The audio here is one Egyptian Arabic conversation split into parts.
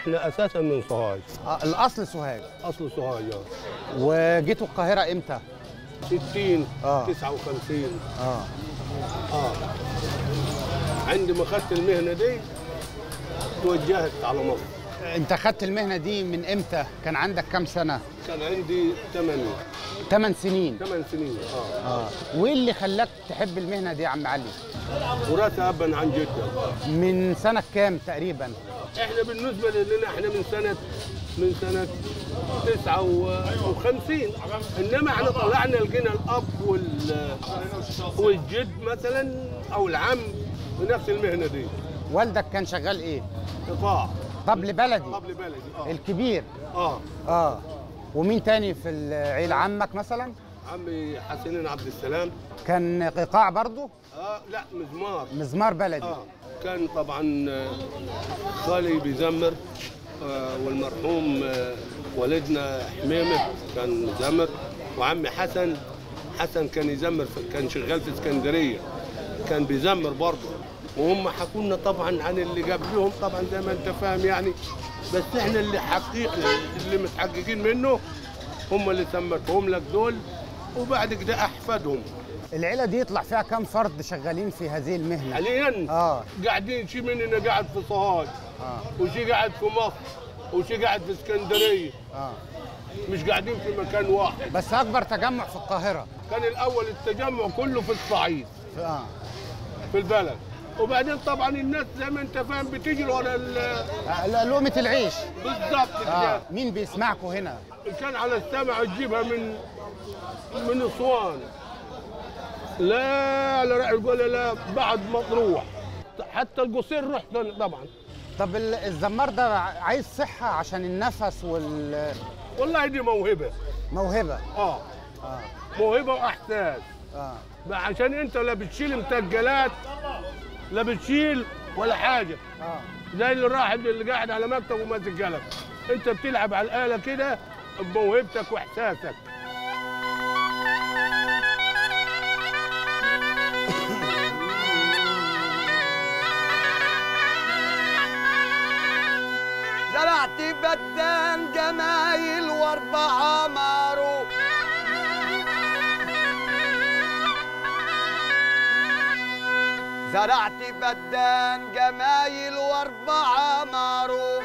احنا اساسا من سوهاج آه الاصل سوهاج اصل سوهاج آه. وجيتوا القاهره امتى 60 آه. 59 اه اه عندما اخذت المهنه دي توجهت على مصر انت خدت المهنه دي من امتى كان عندك كام سنه كان عندي 8 8 سنين 8 سنين اه اه وايه اللي خلاك تحب المهنه دي يا عم علي ورثها ابا عن جده من سنه كام تقريبا احنا بالنسبه لنا احنا من سنه من سنه 59 انما احنا طلعنا لقينا الاب وال والجد مثلا او العم بنفس المهنه دي والدك كان شغال ايه قطاع طبل بلدي قبل بلدي اه الكبير اه اه ومين تاني في العيله عمك مثلا عمي حسنين عبد السلام كان قيقاع برضو اه لا مزمار مزمار بلدي اه كان طبعا آه، خالي بيزمر آه، والمرحوم آه، والدنا حميمه كان مزمر وعمي حسن حسن كان يزمر في- كان شغال في اسكندريه كان بيزمر برضه وهم حكوا لنا طبعا عن اللي قبلهم طبعا زي ما انت فاهم يعني بس احنا اللي حقيق اللي متحققين منه هم اللي سمتهم لك دول وبعد كده احفادهم العيله دي يطلع فيها كام فرد شغالين في هذه المهنه حاليا اه قاعدين شي مننا قاعد في سوهاج اه وشي قاعد في مصر وشي قاعد في اسكندريه اه مش قاعدين في مكان واحد بس اكبر تجمع في القاهره كان الاول التجمع كله في الصعيد في اه في البلد وبعدين طبعا الناس زي ما انت فاهم بتجري ورا ال- آه، لا، لقمه العيش بالظبط كده اه مين بيسمعكم هنا كان على السمع تجيبها من من اسوان لا لا راح يقول لا بعد ما تروح حتى القصير رحت أنا طبعا طب ال- الزمار ده عايز صحه عشان النفس والموهبه والله دي موهبه اه اه موهبه واحساس اه بقى عشان انت لا بتشيل متجلات لا بتشيل ولا حاجه اه زي اللي راح اللي قاعد على مكتب وماسك قلم انت بتلعب على الاله كده بموهبتك واحساسك زرعت بدان جمايل واربعة معروف زرعت بدان جمايل واربعة معروف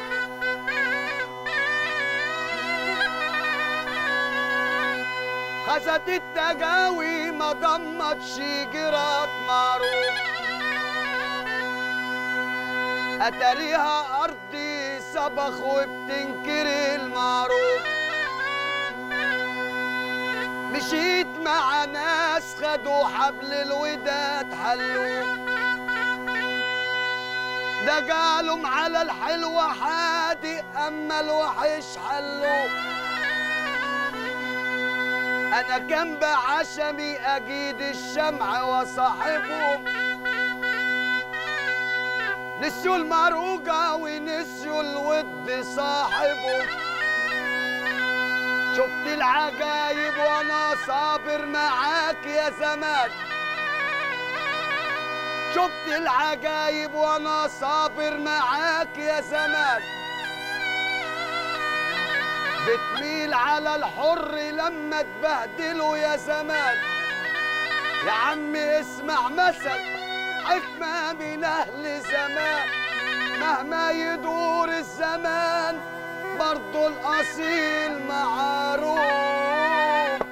خزت التجاوي ما ضمتش جرات معروف اتاريها ارضي صبخ وبتنكر المعروف مشيت مع ناس خدوا حبل الوداد حلوه ده قالوا على الحلوة حادق أما الوحش حلو أنا كان بعشمي أجيد الشمع وصاحبهم نسيوا المروجة ونسيوا الود صاحبه شفت العجايب وانا صابر معاك يا زمان شفت العجايب وانا صابر معاك يا زمان بتميل على الحر لما تبهدله يا زمان يا عمي اسمع مثل حكمة من أهل زمان مهما يدور الزمان برضو الأصيل معروف